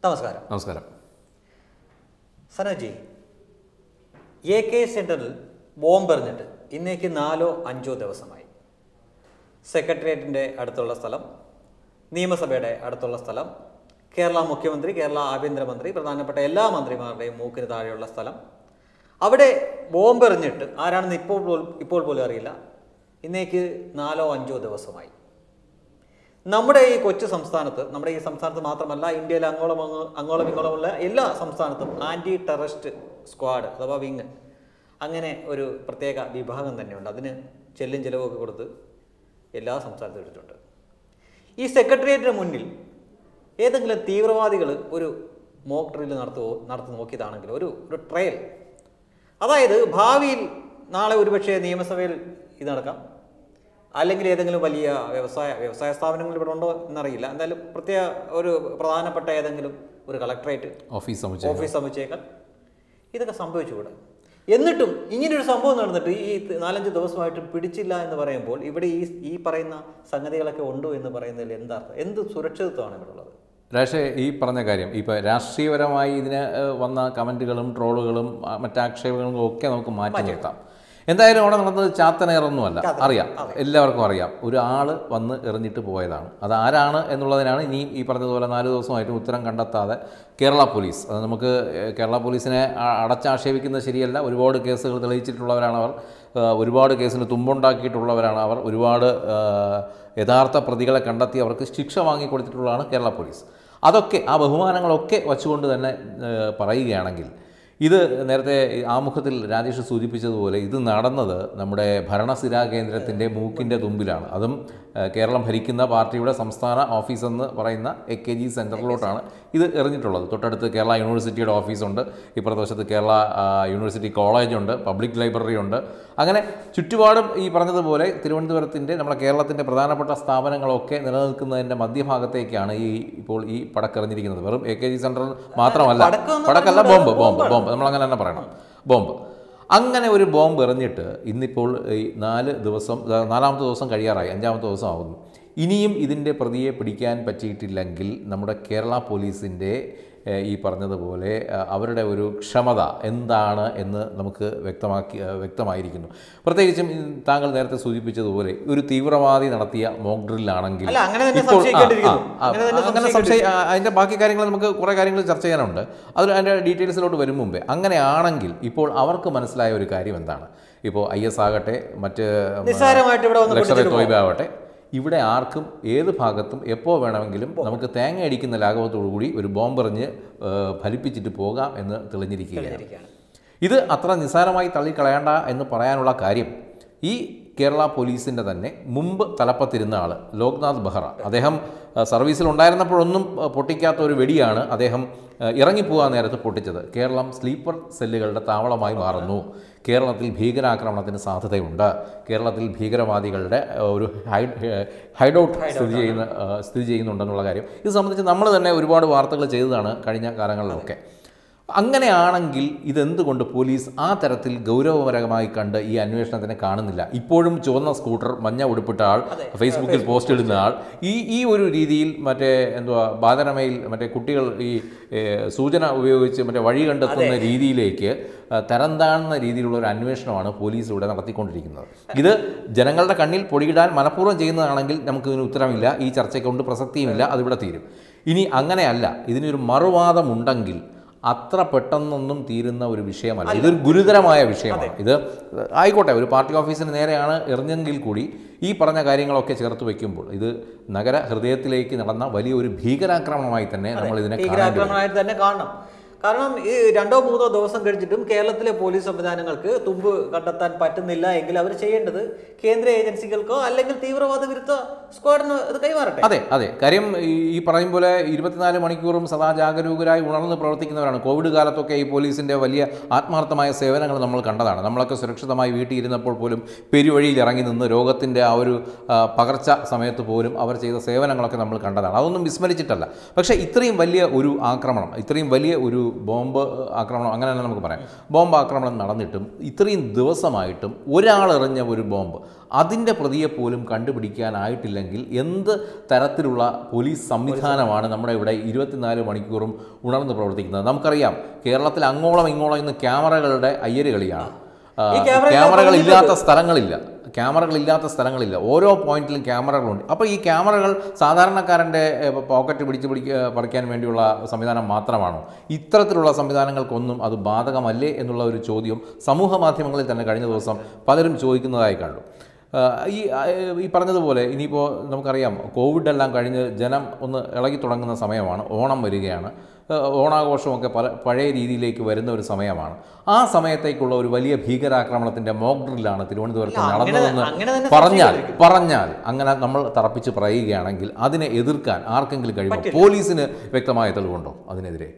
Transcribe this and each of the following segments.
നമസ്കാരം നമസ്കാരം സനോജി A K സെൻറ്ററിൽ ബോംബെറിഞ്ഞിട്ട് ഇന്നേക്ക് നാലോ അഞ്ചോ ദിവസമായി സെക്രട്ടേറിയറ്റിൻ്റെ അടുത്തുള്ള സ്ഥലം നിയമസഭയുടെ അടുത്തുള്ള സ്ഥലം കേരള മുഖ്യമന്ത്രി കേരള ആഭ്യന്തരമന്ത്രി പ്രധാനപ്പെട്ട എല്ലാ മന്ത്രിമാരുടെയും മൂക്കിന് താഴെയുള്ള സ്ഥലം അവിടെ ബോംബെറിഞ്ഞിട്ട് ആരാണെന്ന് ഇപ്പോൾ പോലും ഇപ്പോൾ പോലും അറിയില്ല ഇന്നേക്ക് നാലോ അഞ്ചോ ദിവസമായി നമ്മുടെ ഈ കൊച്ചു സംസ്ഥാനത്ത് നമ്മുടെ ഈ സംസ്ഥാനത്ത് മാത്രമല്ല ഇന്ത്യയിൽ അങ്ങോളം അങ്ങ് അങ്ങോളം ഇങ്ങോളമുള്ള എല്ലാ സംസ്ഥാനത്തും ആൻറ്റി ടെററിസ്റ്റ് സ്ക്വാഡ് അഥവാ വിങ് അങ്ങനെ ഒരു പ്രത്യേക വിഭാഗം തന്നെയുണ്ട് അതിന് ചെല്ലും ചിലവൊക്കെ കൊടുത്ത് എല്ലാ സംസ്ഥാനത്തും എടുത്തിട്ടുണ്ട് ഈ സെക്രട്ടേറിയറ്റിന് മുന്നിൽ ഏതെങ്കിലും തീവ്രവാദികൾ ഒരു മോക്ക് ഡ്രിൽ നടത്തുവോ നടത്തി നോക്കിയതാണെങ്കിൽ ഒരു ഒരു ട്രയൽ അതായത് ഭാവിയിൽ നാളെ ഒരുപക്ഷെ നിയമസഭയിൽ ഇത് നടക്കാം അല്ലെങ്കിൽ ഏതെങ്കിലും വലിയ വ്യവസായ വ്യവസായ സ്ഥാപനങ്ങൾ ഇവിടെ ഉണ്ടോ എന്നറിയില്ല എന്തായാലും പ്രത്യേക ഒരു പ്രധാനപ്പെട്ട ഏതെങ്കിലും ഒരു കളക്ടറേറ്റ് ഓഫീസ് സമുച്ചയം ഓഫീസ് സമുച്ചയങ്ങൾ ഇതൊക്കെ സംഭവിച്ചുകൂടെ എന്നിട്ടും ഇങ്ങനൊരു സംഭവം നടന്നിട്ട് ഈ നാലഞ്ച് ദിവസമായിട്ട് പിടിച്ചില്ല എന്ന് പറയുമ്പോൾ ഇവിടെ ഈ ഈ പറയുന്ന സംഗതികളൊക്കെ ഉണ്ടോ എന്ന് പറയുന്നതിൽ എന്താ അർത്ഥം? എന്ത് സുരക്ഷിതത്വമാണ് ഇവിടെ ഉള്ളത് രാഷേ ഈ പറഞ്ഞ കാര്യം ഇപ്പോൾ രാഷ്ട്രീയപരമായി ഇതിന് ഏഹ്, വന്ന കമൻറ്റുകളും ട്രോളുകളും ആ, മറ്റാക്ഷേപങ്ങളും ഒക്കെ നമുക്ക് മാറ്റി നിർത്താം എന്തായാലും അവിടെ നടന്നത് ചാത്തനേറൊന്നുമല്ല അറിയാം എല്ലാവർക്കും അറിയാം ഒരു ആൾ വന്ന് എറിഞ്ഞിട്ട് പോയതാണ് അത് ആരാണ് എന്നുള്ളതിനാണ് ഇനി ഈ പറഞ്ഞതുപോലെ നാല് ദിവസമായിട്ട് ഉത്തരം കണ്ടെത്താതെ കേരള പോലീസ് അത് നമുക്ക് ഏഹ്, കേരള പോലീസിനെ അ- അടച്ചാക്ഷേപിക്കുന്നത് ശരിയല്ല ഒരുപാട് കേസുകൾ തെളിയിച്ചിട്ടുള്ളവരാണ് അവർ ഏഹ്, ഒരുപാട് കേസിന് തുമ്പുണ്ടാക്കിയിട്ടുള്ളവരാണ് അവർ ഒരുപാട് ഏഹ്, യഥാർത്ഥ പ്രതികളെ കണ്ടെത്തി അവർക്ക് ശിക്ഷ വാങ്ങിക്കൊടുത്തിട്ടുള്ളതാണ് കേരള പോലീസ് അതൊക്കെ ആ ബഹുമാനങ്ങളൊക്കെ വച്ചുകൊണ്ട് തന്നെ ഏഹ്, പറയുകയാണെങ്കിൽ ഇത് നേരത്തെ ആമുഖത്തിൽ രാജേഷ് സൂചിപ്പിച്ചതുപോലെ ഇത് നടന്നത് നമ്മുടെ ഭരണസിരാ കേന്ദ്രത്തിൻ്റെ മൂക്കിൻ്റെ തുമ്പിലാണ് അതും ഏഹ്, കേരളം ഭരിക്കുന്ന പാർട്ടിയുടെ സംസ്ഥാന ഓഫീസെന്ന് പറയുന്ന എ കെ ജി സെൻറ്ററിലോട്ടാണ് ഇത് എറിഞ്ഞിട്ടുള്ളത് തൊട്ടടുത്ത് കേരള യൂണിവേഴ്സിറ്റിയുടെ ഓഫീസുണ്ട് ഇപ്പുറത്തെ വശത്ത് കേരള ആ, യൂണിവേഴ്സിറ്റി കോളേജുണ്ട് പബ്ലിക് ലൈബ്രറി ഉണ്ട് അങ്ങനെ ചുറ്റുപാടും ഈ പറഞ്ഞതുപോലെ തിരുവനന്തപുരത്തിൻ്റെ നമ്മുടെ കേരളത്തിൻ്റെ പ്രധാനപ്പെട്ട സ്ഥാപനങ്ങളൊക്കെ നിലനിൽക്കുന്നതിൻ്റെ മധ്യഭാഗത്തേക്കാണ് ഈ ഇപ്പോൾ ഈ പടക്കെറിഞ്ഞിരിക്കുന്നത് വെറും എ കെ ജി സെൻറ്ററിൽ മാത്രമല്ല പടക്കമെന്ന് പടക്കല്ല പറയുന്നത് ബോംബ് ബോംബ് ബോംബ് നമ്മളങ്ങനെ തന്നെ പറയണം ബോംബ് അങ്ങനെ ഒരു ബോംബ് എറിഞ്ഞിട്ട് ഇന്നിപ്പോൾ ഈ നാല് ദിവസം ആ, നാലാമത്തെ ദിവസം കഴിയാറായി അഞ്ചാമത്തെ ദിവസം ആവുന്നു ഇനിയും ഇതിൻ്റെ പ്രതിയെ പിടിക്കാൻ പറ്റിയിട്ടില്ലെങ്കിൽ നമ്മുടെ കേരള പോലീസിൻ്റെ ഏഹ്, ഈ പറഞ്ഞതുപോലെ ആ, അവരുടെ ഒരു ക്ഷമത എന്താണ് എന്ന് നമുക്ക് വ്യക്തമാക്കി ആ, വ്യക്തമായിരിക്കുന്നു പ്രത്യേകിച്ചും ഈ താങ്കൾ നേരത്തെ സൂചിപ്പിച്ചതുപോലെ ഒരു തീവ്രവാദി നടത്തിയ മോക്ക് ഡ്രില്ലാണെങ്കിൽ അല്ല, അങ്ങനെ തന്നെ ഇപ്പോൾ- ആ, സംശയിക്കേണ്ടിയിരിക്കുന്നു. ആ, ആ, അങ്ങനെ തന്നെ അങ്ങനെ സംശയ ആ, അതിൻ്റെ ബാക്കി കാര്യങ്ങൾ നമുക്ക് കുറേ കാര്യങ്ങൾ ചർച്ച ചെയ്യാനുണ്ട് അതിൽ അതിൻ്റെ ഡീറ്റെയിൽസിലോട്ട് വരും മുമ്പേ അങ്ങനെയാണെങ്കിൽ ഇപ്പോൾ അവർക്ക് മനസ്സിലായ ഒരു കാര്യം എന്താണ് ഇപ്പോൾ ഐ എസ് ആകട്ടെ മറ്റ് നിസ്സാരമായിട്ട് ഇവിടെ വന്ന് ലക്ഷറി പൊട്ടിച്ചിട്ട് തോയ്ബ ആവട്ടെ ഇവിടെ ആർക്കും ഏത് ഭാഗത്തും എപ്പോൾ വേണമെങ്കിലും നമുക്ക് തേങ്ങ അടിക്കുന്ന ലാഘവത്തോടു കൂടി ഒരു ബോംബെറിഞ്ഞ് ഏഹ്, ഫലിപ്പിച്ചിട്ട് പോകാം എന്ന് തെളിഞ്ഞിരിക്കുകയാണ് ഇരിക്കുകയാണ്. ഇത് അത്ര നിസ്സാരമായി തള്ളിക്കളയണ്ട എന്ന് പറയാനുള്ള കാര്യം ഈ കേരള പോലീസിൻ്റെ തന്നെ മുമ്പ് തലപ്പത്തിരുന്ന ആൾ ലോക്നാഥ് ബെഹ്റ അദ്ദേഹം ആ, സർവീസിൽ ഉണ്ടായിരുന്നപ്പോഴൊന്നും ആ, പൊട്ടിക്കാത്ത ഒരു വെടിയാണ് അദ്ദേഹം ആ, ഇറങ്ങിപ്പോകാൻ നേരത്ത് പൊട്ടിച്ചത് കേരളം സ്ലീപ്പർ സെല്ലുകളുടെ താവളമായി മാറുന്നു കേരളത്തിൽ ഭീകരാക്രമണത്തിന് സാധ്യതയുണ്ട് കേരളത്തിൽ ഭീകരവാദികളുടെ ആ, ഒരു ഹൈഡ് ഹൈഡൗട്ട് സ്ഥിതി ചെയ്യുന്ന ആ, സ്ഥിതി ചെയ്യുന്നുണ്ടെന്നുള്ള കാര്യം ഇത് സംബന്ധിച്ച് നമ്മൾ തന്നെ ഒരുപാട് വാർത്തകൾ ചെയ്തതാണ് കഴിഞ്ഞ കാലങ്ങളിലൊക്കെ അങ്ങനെയാണെങ്കിൽ ഇതെന്തുകൊണ്ട് പോലീസ് ആ തരത്തിൽ ഗൗരവപരമായി കണ്ട് ഈ അന്വേഷണത്തിനെ കാണുന്നില്ല ഇപ്പോഴും ചുവന്ന സ്കൂട്ടർ മഞ്ഞ ഉടുപ്പിട്ട ആൾ ഫേസ്ബുക്കിൽ പോസ്റ്റ് ഇടുന്ന ആൾ ഈ ഈ ഒരു രീതിയിൽ മറ്റേ എന്തുവാ ബാലരമയിൽ മറ്റേ കുട്ടികൾ ഈ ഏ, സൂചന ഉപയോഗിച്ച് മറ്റേ വഴി കണ്ടെത്തുന്ന രീതിയിലേക്ക് ആ, തരം താഴ്ന്ന രീതിയിലുള്ള ഒരു അന്വേഷണമാണ് പോലീസ് ഇവിടെ നടത്തിക്കൊണ്ടിരിക്കുന്നത് ഇത് ജനങ്ങളുടെ കണ്ണിൽ പൊടിയിടാൻ മനഃപൂർവ്വം ചെയ്യുന്നതാണെങ്കിൽ നമുക്ക് ഇതിന് ഉത്തരമില്ല ഈ ചർച്ചയ്ക്ക് കൊണ്ട് പ്രസക്തിയുമില്ല അതിവിടെ തീരും ഇനി അങ്ങനെയല്ല ഇതിനൊരു മറുവാദം ഉണ്ടെങ്കിൽ അത്ര പെട്ടെന്നൊന്നും തീരുന്ന ഒരു വിഷയമല്ല ഇതൊരു ഗുരുതരമായ വിഷയമാണ് ഇത് ആയിക്കോട്ടെ ഒരു പാർട്ടി ഓഫീസിന് നേരെയാണ് എറിഞ്ഞെങ്കിൽ കൂടി ഈ പറഞ്ഞ കാര്യങ്ങളൊക്കെ ചേർത്ത് വയ്ക്കുമ്പോൾ ഇത് നഗര ഹൃദയത്തിലേക്ക് നടന്ന വലിയൊരു ഭീകരാക്രമണമായി തന്നെ നമ്മൾ ഇതിനെ കാണേണ്ടി വരും ഭീകരാക്രമണമായിട്ട് തന്നെ കാണണം കാരണം ഈ രണ്ടോ മൂന്നോ ദിവസം കഴിച്ചിട്ടും കേരളത്തിലെ പോലീസ് സംവിധാനങ്ങൾക്ക് തുമ്പ് കണ്ടെത്താൻ പറ്റുന്നില്ല എങ്കിൽ അവർ ചെയ്യേണ്ടത് കേന്ദ്ര ഏജൻസികൾക്കോ അല്ലെങ്കിൽ തീവ്രവാദ വിരുദ്ധ സ്ക്വാഡിന് ഇത് കൈമാറട്ടെ അതെ അതെ കാര്യം ഈ- ഈ പറയും പോലെ ഇരുപത്തിനാല് മണിക്കൂറും സദാ ജാഗരൂകരായി ഉണർന്ന് പ്രവർത്തിക്കുന്നവരാണ് കോവിഡ് കാലത്തൊക്കെ ഈ പോലീസിൻ്റെ വലിയ ആത്മാർത്ഥമായ സേവനങ്ങൾ നമ്മൾ കണ്ടതാണ് നമ്മളൊക്കെ സുരക്ഷിതമായി വീട്ടിൽ ഇരുന്നപ്പോൾ പോലും പെരുവഴിയിൽ ഇറങ്ങി നിന്ന് രോഗത്തിൻ്റെ ആ ഒരു ആ, പകർച്ച സമയത്ത് പോലും അവർ ചെയ്ത സേവനങ്ങളൊക്കെ നമ്മൾ കണ്ടതാണ് അതൊന്നും വിസ്മരിച്ചിട്ടല്ല പക്ഷേ ഇത്രയും വലിയ ഒരു ആക്രമണം ഇത്രയും വലിയ ഒരു ബോംബ് ആക്രമണം അങ്ങനെ തന്നെ നമുക്ക് പറയാം ബോംബ് ആക്രമണം നടന്നിട്ടും ഇത്രയും ദിവസമായിട്ടും ഒരാൾ എറിഞ്ഞ ഒരു ബോംബ് അതിൻ്റെ പ്രതിയെ പോലും കണ്ടുപിടിക്കാനായിട്ടില്ലെങ്കിൽ എന്ത് തരത്തിലുള്ള പോലീസ് സംവിധാനമാണ് നമ്മുടെ ഇവിടെ ഇരുപത്തിനാല് മണിക്കൂറും ഉണർന്ന് പ്രവർത്തിക്കുന്നത് നമുക്കറിയാം കേരളത്തിൽ അങ്ങോളം ഇങ്ങോളം ഇന്ന് ക്യാമറകളുടെ അയ്യര് കളിയാണ് ആ, ഈ ക്യാമറ ക്യാമറകൾ ഇല്ലാത്ത സ്ഥലങ്ങളില്ല ക്യാമറകൾ ഇല്ലാത്ത സ്ഥലങ്ങളില്ല ഓരോ പോയിന്റിലും ക്യാമറകളുണ്ട് അപ്പോൾ ഈ ക്യാമറകൾ സാധാരണക്കാരൻ്റെ ഏഹ്, പോക്കറ്റ് പിടിച്ച് പിടിക്ക പറിക്കാൻ വേണ്ടിയുള്ള സംവിധാനം മാത്രമാണോ ഇത്തരത്തിലുള്ള സംവിധാനങ്ങൾക്കൊന്നും അത് ബാധകമല്ലേ എന്നുള്ള ഒരു ചോദ്യം സമൂഹ മാധ്യമങ്ങളിൽ തന്നെ കഴിഞ്ഞ ദിവസം പലരും ചോദിക്കുന്നതായി കണ്ടു ആ, ഈ ആ, ഈ പറഞ്ഞതുപോലെ ഇനിയിപ്പോൾ നമുക്കറിയാം കോവിഡ് എല്ലാം കഴിഞ്ഞ് ജനം ഒന്ന് ഇളകി തുടങ്ങുന്ന സമയമാണ് ഓണം വരികയാണ് ആ, ഓണാഘോഷമൊക്കെ പല പഴയ രീതിയിലേക്ക് വരുന്ന ഒരു സമയമാണ് ആ സമയത്തേക്കുള്ള ഒരു വലിയ ഭീകരാക്രമണത്തിൻ്റെ മോക്ക് ഡ്രില്ലാണ് തിരുവനന്തപുരത്ത് അല്ല, അങ്ങനെ- നടന്നതെന്ന് അങ്ങനെ തന്നെ പറഞ്ഞാൽ സംശയിക്കരുത്. പറഞ്ഞാൽ അങ്ങനെ നമ്മൾ തറപ്പിച്ച് പറയുകയാണെങ്കിൽ അതിനെ എതിർക്കാൻ ആർക്കെങ്കിലും കഴിയുമോ പോലീസിന് വ്യക്തമായ തെളിവുണ്ടോ അതിനെതിരെ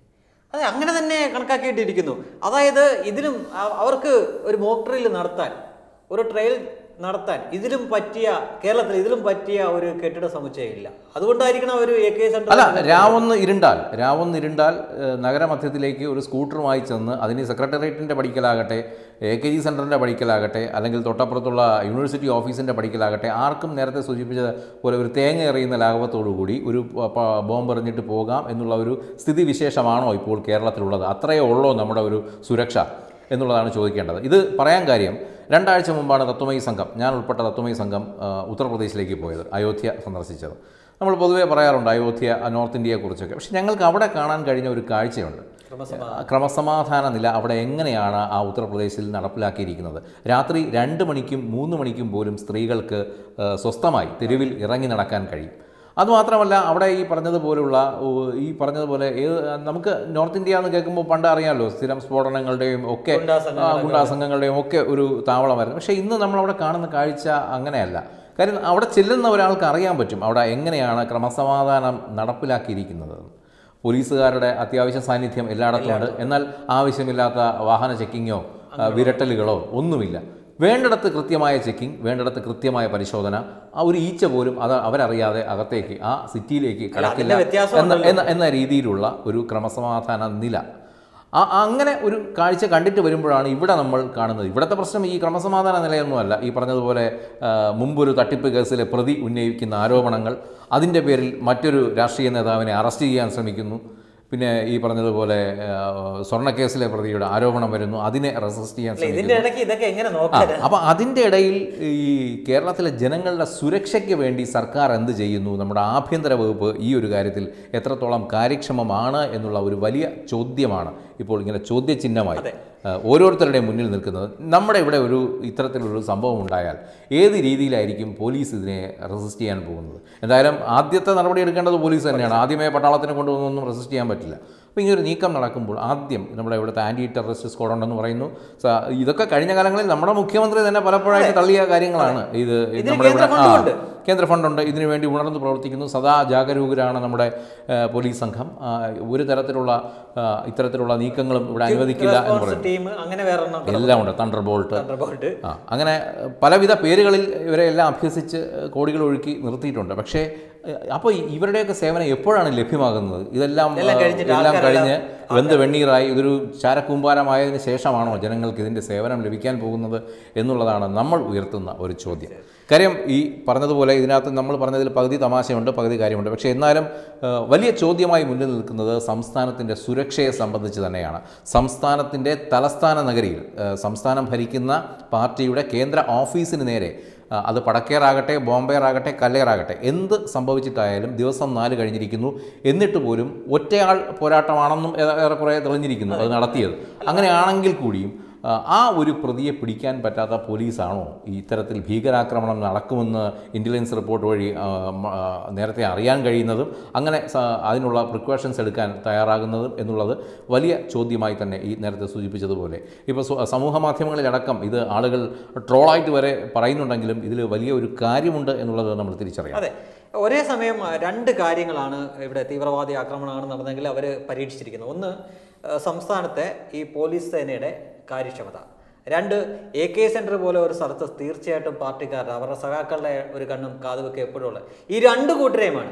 അതെ അങ്ങനെ തന്നെ കണക്കാക്കിയിട്ടിരിക്കുന്നു അതായത് ഇതിലും അ- അവർക്ക് ഒരു മോക്ക് ഡ്രിൽ നടത്താൻ ഒരു ട്രയൽ നടത്താൻ ഇതിലും പറ്റിയ കേരളത്തിൽ ഇതിലും പറ്റിയ ഒരു കെട്ടിട സമുച്ചയം ഇല്ല അതുകൊണ്ടായിരിക്കണം അവർ എ കെ അല്ല സെന്റർ രാവൊന്ന് ഇരുണ്ടാൽ രാവൊന്ന് ഇരുണ്ടാൽ ഏഹ്, നഗരമധ്യത്തിലേക്ക് ഒരു സ്കൂട്ടറുമായി ചെന്ന് അതിന് സെക്രട്ടേറിയറ്റിൻ്റെ പഠിക്കലാകട്ടെ എ കെ ജി സെൻറ്ററിൻ്റെ പഠിക്കലാകട്ടെ അല്ലെങ്കിൽ തൊട്ടപ്പുറത്തുള്ള യൂണിവേഴ്സിറ്റി ഓഫീസിൻ്റെ പഠിക്കലാകട്ടെ ആർക്കും നേരത്തെ സൂചിപ്പിച്ച പോലെ ഒരു തേങ്ങ എറിയുന്ന ലാഘവത്തോടു കൂടി ഒരു പ- പ- ബോംബ് എറിഞ്ഞിട്ട് പോകാം എന്നുള്ള ഒരു സ്ഥിതി വിശേഷമാണോ ഇപ്പോൾ കേരളത്തിലുള്ളത് അത്രയേ ഉള്ളോ നമ്മുടെ ഒരു സുരക്ഷ എന്നുള്ളതാണ് ചോദിക്കേണ്ടത് ഇത് പറയാൻ കാര്യം രണ്ടാഴ്ച മുമ്പാണ് തത്വമയി സംഘം ഞാൻ ഉൾപ്പെട്ട തത്വമയി സംഘം ആ, ഉത്തർപ്രദേശിലേക്ക് പോയത് അയോധ്യ സന്ദർശിച്ചത് നമ്മൾ പൊതുവേ പറയാറുണ്ട് അയോധ്യ ആ, നോർത്ത് ഇന്ത്യയെക്കുറിച്ചൊക്കെ പക്ഷെ ഞങ്ങൾക്ക് അവിടെ കാണാൻ കഴിഞ്ഞ ഒരു കാഴ്ചയുണ്ട് ആ, ക്രമസമാധാന നില അവിടെ എങ്ങനെയാണ് ആ ഉത്തർപ്രദേശിൽ നടപ്പിലാക്കിയിരിക്കുന്നത് രാത്രി രണ്ട് മണിക്കും മൂന്ന് മണിക്കും പോലും സ്ത്രീകൾക്ക് ആ, സ്വസ്ഥമായി തെരുവിൽ ഇറങ്ങി നടക്കാൻ കഴിയും അതുമാത്രമല്ല അവിടെ ഈ പറഞ്ഞതുപോലുള്ള ഓ, ഈ പറഞ്ഞതുപോലെ ഏത് നമുക്ക് നോർത്ത് ഇന്ത്യ എന്ന് കേൾക്കുമ്പോൾ പണ്ട് അറിയാമല്ലോ സ്ഥിരം സ്ഫോടനങ്ങളുടെയും ഒക്കെ ഗുണ്ടാ ആ, ഗുണ്ടാ സംഘങ്ങളുടെയും ഒക്കെ ഒരു താവളമായിരുന്നു പക്ഷേ ഇന്ന് നമ്മളവിടെ കാണുന്ന കാഴ്ച അങ്ങനെയല്ല കാര്യം അവിടെ ചെല്ലുന്ന ഒരാൾക്ക് അറിയാൻ പറ്റും അവിടെ എങ്ങനെയാണ് ക്രമസമാധാനം നടപ്പിലാക്കിയിരിക്കുന്നത് പോലീസുകാരുടെ അത്യാവശ്യ സാന്നിധ്യം എല്ലായിടത്തും ഉണ്ട് എന്നാൽ ആവശ്യമില്ലാത്ത വാഹന ചെക്കിങ്ങോ ആ, വിരട്ടലുകളോ ഒന്നുമില്ല വേണ്ടിടത്ത് കൃത്യമായ ചെക്കിംഗ് വേണ്ടിടത്ത് കൃത്യമായ പരിശോധന ആ ഒരു ഈച്ച പോലും അത് അവരറിയാതെ അകത്തേക്ക് ആ സിറ്റിയിലേക്ക് കടക്കില്ല അതിന്റെ വ്യത്യാസം എന്ന എന്ന എന്ന രീതിയിലുള്ള ഒരു ക്രമസമാധാന നില ആ അങ്ങനെ ഒരു കാഴ്ച കണ്ടിട്ട് വരുമ്പോഴാണ് ഇവിടെ നമ്മൾ കാണുന്നത് ഇവിടുത്തെ പ്രശ്നം ഈ ക്രമസമാധാന നിലയൊന്നുമല്ല ഈ പറഞ്ഞതുപോലെ ആ, മുമ്പൊരു തട്ടിപ്പ് കേസിലെ പ്രതി ഉന്നയിക്കുന്ന ആരോപണങ്ങൾ അതിൻ്റെ പേരിൽ മറ്റൊരു രാഷ്ട്രീയ നേതാവിനെ അറസ്റ്റ് ചെയ്യാൻ ശ്രമിക്കുന്നു പിന്നെ ഈ പറഞ്ഞതുപോലെ ആ, സ്വർണ്ണക്കേസിലെ പ്രതിയുടെ ആരോപണം വരുന്നു അതിനെ റെസിസ്റ്റ് ചെയ്യാൻ ശ്രമിക്കുന്നു ഇതിന്റെ ഇടയ്ക്ക് ഇതൊക്കെ എങ്ങനെ ആ, നോക്കാൻ അപ്പോൾ അതിൻ്റെ ഇടയിൽ ഈ കേരളത്തിലെ ജനങ്ങളുടെ സുരക്ഷയ്ക്ക് വേണ്ടി സർക്കാർ എന്ത് ചെയ്യുന്നു നമ്മുടെ ആഭ്യന്തര വകുപ്പ് ഈ ഒരു കാര്യത്തിൽ എത്രത്തോളം കാര്യക്ഷമമാണ് എന്നുള്ള ഒരു വലിയ ചോദ്യമാണ് ഇപ്പോൾ ഇങ്ങനെ ചോദ്യചിഹ്നമായി ആ, ഓരോരുത്തരുടെയും മുന്നിൽ നിൽക്കുന്നത് നമ്മുടെ ഇവിടെ ഒരു ഇത്തരത്തിലൊരു സംഭവം ഉണ്ടായാൽ ഏത് രീതിയിലായിരിക്കും പോലീസ് ഇതിനെ റെസിസ്റ്റ് ചെയ്യാൻ പോകുന്നത് എന്തായാലും ആദ്യത്തെ നടപടി എടുക്കേണ്ടത് പോലീസ് തന്നെയാണ് ആദ്യമേ പട്ടാളത്തിനെ കൊണ്ടുവന്നൊന്നും റെസിസ്റ്റ് ചെയ്യാൻ പറ്റില്ല അപ്പോൾ ഇങ്ങനെ ഒരു നീക്കം നടക്കുമ്പോൾ ആദ്യം നമ്മുടെ ഇവിടുത്തെ ആൻറ്റി ടെററിസ്റ്റ് സ്ക്വാഡ് ഉണ്ടെന്ന് പറയുന്നു സ- ഇതൊക്കെ കഴിഞ്ഞ കാലങ്ങളിൽ നമ്മുടെ മുഖ്യമന്ത്രി തന്നെ പലപ്പോഴായിട്ട് തള്ളിയ കാര്യങ്ങളാണ് ഇത് ഇതിന് നമ്മുടെ ഇവിടെ കേന്ദ്ര ഫണ്ടുമുണ്ട്. ആ, കേന്ദ്ര ഫണ്ടുണ്ട് ഇതിനു വേണ്ടി ഉണർന്ന് പ്രവർത്തിക്കുന്നു സദാ ജാഗരൂകരാണ് നമ്മുടെ ആ, പോലീസ് സംഘം ആ, ഒരു തരത്തിലുള്ള ആ, ഇത്തരത്തിലുള്ള നീക്കങ്ങളും ഇവിടെ അനുവദിക്കില്ല എന്ന് പറയുന്നു ടീം അങ്ങനെ വേറെ എല്ലാം ഉണ്ട് തണ്ടർ ബോൾട്ട് ബോൾട്ട് ആ അങ്ങനെ പലവിധ പേരുകളിൽ ഇവരെ എല്ലാം അഭ്യസിച്ച് കോടികൾ ഒഴുക്കി നിർത്തിയിട്ടുണ്ട് പക്ഷേ അപ്പോൾ ഇവരുടെയൊക്കെ സേവനം എപ്പോഴാണ് ലഭ്യമാകുന്നത് ഇതെല്ലാം എല്ലാം ആ, കഴിഞ്ഞിട്ട് എല്ലാം ആൾക്കാരെല്ലാം- കഴിഞ്ഞ് വെന്ത് വെണ്ണീറായി ഇതൊരു ചാരക്കൂമ്പാരമായതിനു ശേഷമാണോ ജനങ്ങൾക്ക് ഇതിൻ്റെ സേവനം ലഭിക്കാൻ പോകുന്നത് എന്നുള്ളതാണ് നമ്മൾ ഉയർത്തുന്ന ഒരു ചോദ്യം കാര്യം ഈ പറഞ്ഞതുപോലെ ഇതിനകത്ത് നമ്മൾ പറഞ്ഞതിൽ പകുതി തമാശയുണ്ട് പകുതി കാര്യമുണ്ട് പക്ഷേ എന്നാലും ആ, വലിയ ചോദ്യമായി മുന്നിൽ നിൽക്കുന്നത് സംസ്ഥാനത്തിൻ്റെ സുരക്ഷയെ സംബന്ധിച്ച് തന്നെയാണ് സംസ്ഥാനത്തിൻ്റെ തലസ്ഥാന നഗരിയിൽ ആ, സംസ്ഥാനം ഭരിക്കുന്ന പാർട്ടിയുടെ കേന്ദ്ര ഓഫീസിന് നേരെ ആ, അത് പടക്കേറാകട്ടെ ബോംബെയറാകട്ടെ കല്ലേറാകട്ടെ എന്ത് സംഭവിച്ചിട്ടായാലും ദിവസം നാല് കഴിഞ്ഞിരിക്കുന്നു എന്നിട്ട് പോലും ഒറ്റയാൾ പോരാട്ടമാണെന്നും ഏ- ഏറെക്കുറെ തെളിഞ്ഞിരിക്കുന്നു അത് നടത്തിയത് അങ്ങനെയാണെങ്കിൽ കൂടിയും ആ, ആ ഒരു പ്രതിയെ പിടിക്കാൻ പറ്റാത്ത പോലീസാണോ ഈ ഇത്തരത്തിൽ ഭീകരാക്രമണം നടക്കുമെന്ന് ഇൻ്റലിജൻസ് റിപ്പോർട്ട് വഴി ആ, മ- ആ, നേരത്തെ അറിയാൻ കഴിയുന്നതും അങ്ങനെ സ- അതിനുള്ള പ്രിക്കോഷൻസ് എടുക്കാൻ തയ്യാറാകുന്നതും എന്നുള്ളത് വലിയ ചോദ്യമായി തന്നെ ഈ നേരത്തെ സൂചിപ്പിച്ചതുപോലെ ഇപ്പോൾ സ്വ- സമൂഹ മാധ്യമങ്ങളിലടക്കം ഇത് ആളുകൾ ട്രോളായിട്ട് വരെ പറയുന്നുണ്ടെങ്കിലും ഇതിൽ വലിയ ഒരു കാര്യമുണ്ട് എന്നുള്ളത് നമ്മൾ തിരിച്ചറിയാം അതെ ഒരേ സമയം ആ, രണ്ട് കാര്യങ്ങളാണ് ഇവിടെ തീവ്രവാദി ആക്രമണമാണ് നടന്നെങ്കിൽ അവർ പരീക്ഷിച്ചിരിക്കുന്നത് ഒന്ന് ആ, സംസ്ഥാനത്തെ ഈ പോലീസ് സേനയുടെ കാര്യക്ഷമത രണ്ട് എ കെ സെന്റർ പോലെ ഒരു സ്ഥലത്ത് തീർച്ചയായിട്ടും പാർട്ടിക്കാരുടെ അവരുടെ സഖാക്കളുടെ ഒരു കണ്ണും കാതുവൊക്കെ എപ്പോഴും ഉള്ളത് ഈ രണ്ട് കൂട്ടരെയുമാണ്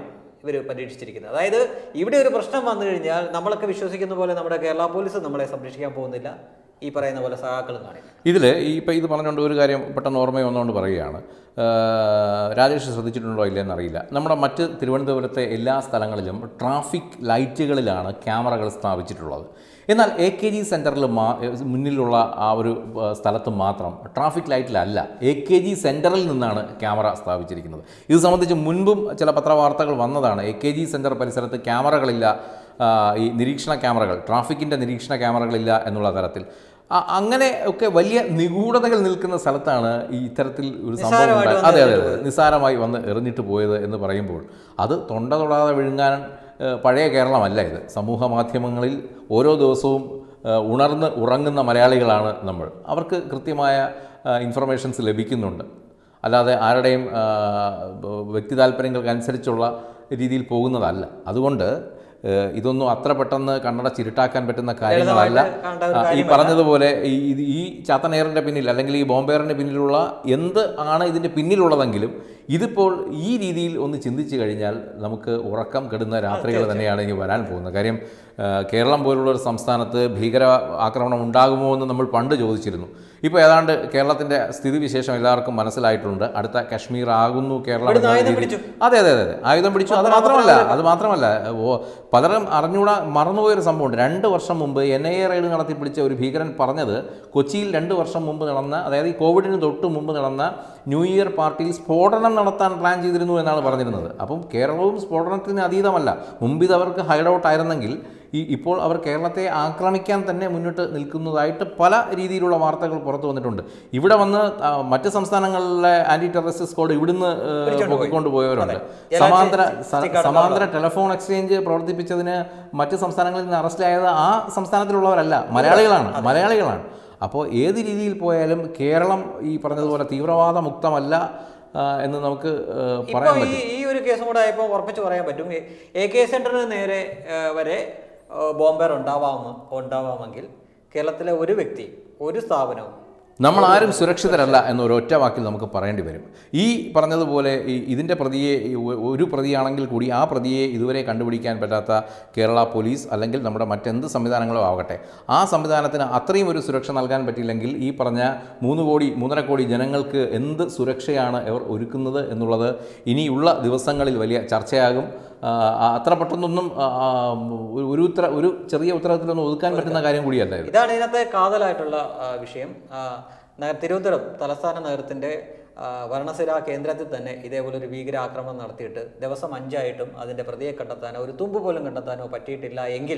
ഇവർ പരീക്ഷിച്ചിരിക്കുന്നത് അതായത് ഇവിടെ ഒരു പ്രശ്നം വന്നു കഴിഞ്ഞാൽ നമ്മളൊക്കെ വിശ്വസിക്കുന്ന പോലെ നമ്മുടെ കേരള പോലീസ് നമ്മളെ സംരക്ഷിക്കാൻ പോകുന്നില്ല ഈ പറയുന്ന പോലെ സഹാക്കളും കാണില്ല ഇതിൽ ഈ ഇപ്പം ഇത് പറഞ്ഞുകൊണ്ട് ഒരു കാര്യം പെട്ടെന്ന് ഓർമ്മ വന്നുകൊണ്ട് പറയുകയാണ് ആ, രാജേഷ് ശ്രദ്ധിച്ചിട്ടുണ്ടോ ഇല്ലയെന്ന് അറിയില്ല നമ്മുടെ മറ്റ് തിരുവനന്തപുരത്തെ എല്ലാ സ്ഥലങ്ങളിലും ട്രാഫിക് ലൈറ്റുകളിലാണ് ക്യാമറകൾ സ്ഥാപിച്ചിട്ടുള്ളത് എന്നാൽ എ കെ ജി സെൻറ്ററിൽ മാ മുന്നിലുള്ള ആ ഒരു ആ, സ്ഥലത്ത് മാത്രം ട്രാഫിക് ലൈറ്റിലല്ല എ കെ ജി സെൻറ്ററിൽ നിന്നാണ് ക്യാമറ സ്ഥാപിച്ചിരിക്കുന്നത് ഇത് സംബന്ധിച്ച് മുൻപും ചില പത്രവാർത്തകൾ വന്നതാണ് എ കെ ജി സെൻറ്റർ പരിസരത്ത് ക്യാമറകളില്ല ആ, ഈ നിരീക്ഷണ ക്യാമറകൾ ട്രാഫിക്കിൻ്റെ നിരീക്ഷണ ക്യാമറകളില്ല എന്നുള്ള തരത്തിൽ അ- അങ്ങനെ ഒക്കെ വലിയ നിഗൂഢതകൾ നിൽക്കുന്ന സ്ഥലത്താണ് ഈ ഇത്തരത്തിൽ ഒരു സംഭവം നിസ്സാരമായിട്ട് ഉണ്ടായത്. വന്ന് അതെ അതെ അതെ നിസ്സാരമായി വന്ന് എറിഞ്ഞിട്ട് പോയത് എന്ന് പറയുമ്പോൾ അത് തൊണ്ട തൊടാതെ വിഴുങ്ങാൻ ഏഹ്, പഴയ കേരളമല്ല ഇത് സമൂഹ മാധ്യമങ്ങളിൽ ഓരോ ദിവസവും ഏഹ്, ഉണർന്ന് ഉറങ്ങുന്ന മലയാളികളാണ് നമ്മൾ അവർക്ക് കൃത്യമായ ഇൻഫർമേഷൻസ് ലഭിക്കുന്നുണ്ട് അല്ലാതെ ആരുടെയും ആ, ബ- വ്യക്തി താല്പര്യങ്ങൾക്കനുസരിച്ചുള്ള രീതിയിൽ പോകുന്നതല്ല അതുകൊണ്ട് ഏഹ്, ഇതൊന്നും അത്ര പെട്ടെന്ന് കണ്ണട ചിരുട്ടാക്കാൻ പറ്റുന്ന കാര്യങ്ങളല്ല കണ്ട ഒരു ആ, ഈ പറഞ്ഞതുപോലെ ഈ ഇത് ഈ ചാത്തനെയറിൻ്റെ പിന്നിൽ അല്ലെങ്കിൽ ഈ ബോംബെയറിൻ്റെ പിന്നിലുള്ള എന്ത് ആണ് ഇതിൻ്റെ പിന്നിലുള്ളതെങ്കിലും ഇതിപ്പോൾ ഈ രീതിയിൽ ഒന്ന് ചിന്തിച്ചു കഴിഞ്ഞാൽ നമുക്ക് ഉറക്കം കെടുന്ന രാത്രികൾ തന്നെയാണ് ഇനി വരാൻ പോകുന്നത് കാര്യം ആ, കേരളം പോലുള്ള ഒരു സംസ്ഥാനത്ത് ഭീകര ആക്രമണം ഉണ്ടാകുമോ എന്ന് നമ്മൾ പണ്ട് ചോദിച്ചിരുന്നു ഇപ്പോൾ ഏതാണ്ട് കേരളത്തിൻ്റെ സ്ഥിതിവിശേഷം എല്ലാവർക്കും മനസ്സിലായിട്ടുണ്ട് അടുത്ത കശ്മീർ ആകുന്നു കേരളം ഇവിടുന്ന് എന്ന ആയുധം രീതിയിൽ- പിടിച്ചു. അതെ അതെ അതെ അതെ ആയുധം പിടിച്ചു അത് മാത്രമല്ല അത് മാത്രമല്ല ഓ പലരും അറിഞ്ഞൂടാ മറന്നുപോയൊരു സംഭവമുണ്ട് രണ്ട് വർഷം മുമ്പ് എൻ ഐ എ റെയ്ഡ് നടത്തി പിടിച്ച ഒരു ഭീകരൻ പറഞ്ഞത് കൊച്ചിയിൽ രണ്ട് വർഷം മുമ്പ് നടന്ന അതായത് ഈ കോവിഡിന് തൊട്ട് മുമ്പ് നടന്ന ന്യൂ ഇയർ പാർട്ടിയിൽ സ്ഫോടനം നടത്താൻ പ്ലാൻ ചെയ്തിരുന്നു എന്നാണ് പറഞ്ഞിരുന്നത് അപ്പം കേരളവും സ്ഫോടനത്തിന് അതീതമല്ല മുമ്പ് ഇത് അവർക്ക് ഹൈഡ് ഔട്ട് ആയിരുന്നെങ്കിൽ ഈ ഇപ്പോൾ അവർ കേരളത്തെ ആക്രമിക്കാൻ തന്നെ മുന്നിട്ട് നിൽക്കുന്നതായിട്ട് പല രീതിയിലുള്ള വാർത്തകൾ പുറത്തു വന്നിട്ടുണ്ട് ഇവിടെ വന്ന് ആ, മറ്റ് സംസ്ഥാനങ്ങളിലെ ആന്റി ടെററിസ്റ്റ് സ്ക്വാഡ് ഇവിടുന്ന് ഏഹ്, പൊക്കിക്കൊണ്ട് പോയവരുണ്ട് അതെ. സമാന്തര ജലാശയ സ- സ്റ്റിക്കാണ് സമാന്തര ടെലിഫോൺ എക്സ്ചേഞ്ച് പ്രവർത്തിപ്പിച്ചതിന് മറ്റ് സംസ്ഥാനങ്ങളിൽ നിന്ന് അറസ്റ്റിലായത് ആ സംസ്ഥാനത്തിലുള്ളവരല്ല മലയാളികളാണ് മലയാളികളാണ് അപ്പോൾ ഏത് രീതിയിൽ പോയാലും കേരളം ഈ പറഞ്ഞതുപോലെ തീവ്രവാദ മുക്തമല്ല ആ, എന്ന് നമുക്ക് ഏഹ്, ഇപ്പൊ പറയാൻ ഈ പറ്റും ഈ ഒരു കേസും കൂടെ ആയപ്പോൾ ഉറപ്പിച്ച് പറയാൻ പറ്റും എ കെ സെന്ററിന് നേരെ ആ, വരെ ആ, ബോംബേർ ഉണ്ടാവാമ ഉണ്ടാവാമെങ്കിൽ കേരളത്തിലെ ഒരു വ്യക്തി ഒരു സ്ഥാപനവും നമ്മൾ ആരും സുരക്ഷിതരല്ല എന്ന ഒരു ഒറ്റ വാക്കിൽ നമുക്ക് പറയേണ്ടി വരും ഈ പറഞ്ഞതുപോലെ ഈ ഇതിൻ്റെ പ്രതിയെ ഈ ഒ- ഒരു പ്രതിയാണെങ്കിൽ കൂടി ആ പ്രതിയെ ഇതുവരെ കണ്ടുപിടിക്കാൻ പറ്റാത്ത കേരള പോലീസ് അല്ലെങ്കിൽ നമ്മുടെ മറ്റെന്ത് സംവിധാനങ്ങളോ ആവട്ടെ ആ സംവിധാനത്തിന് അത്രയും ഒരു സുരക്ഷ നൽകാൻ പറ്റിയില്ലെങ്കിൽ ഈ പറഞ്ഞ മൂന്ന് കോടി മൂന്നര കോടി ജനങ്ങൾക്ക് എന്ത് സുരക്ഷയാണ് അവർ ഒരുക്കുന്നത് എന്നുള്ളത് ഇനിയുള്ള ദിവസങ്ങളിൽ വലിയ ചർച്ചയാകും ആ, ആ, അത്ര പെട്ടെന്നൊന്നും ആ, ആ, ഒരു- ഒരു ഉത്തര ഒരു ചെറിയ ഉത്തരത്തിലൊന്നും ഒതുക്കാൻ പറ്റുന്ന കാര്യം കൂടിയല്ല ഇത് ഇതാണ് ഇതിനകത്തെ കാതലായിട്ടുള്ള ആ, വിഷയം ആ, നഗ- തിരുവനന്തപുരം തലസ്ഥാന നഗരത്തിന്റെ ആ, ഭരണസിരാ കേന്ദ്രത്തിൽ തന്നെ ഇതേപോലെ ഒരു ഭീകരാക്രമണം നടത്തിയിട്ട് ദിവസം അഞ്ചായിട്ടും അതിന്റെ പ്രതിയെ കണ്ടെത്താനോ ഒരു തുമ്പ് പോലും കണ്ടെത്താനോ പറ്റിയിട്ടില്ല എങ്കിൽ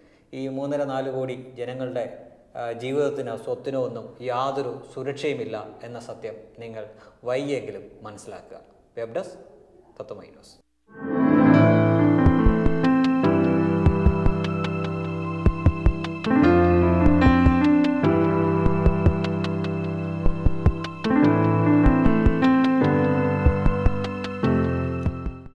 ഈ മൂന്നര നാല് കോടി ജനങ്ങളുടെ ആ, ജീവിതത്തിനോ സ്വത്തിനോ ഒന്നും യാതൊരു സുരക്ഷയുമില്ല എന്ന സത്യം നിങ്ങൾ വൈകിയെങ്കിലും മനസ്സിലാക്കുക വെബ് ഡെസ്ക് തത്വമൈ ന്യൂസ്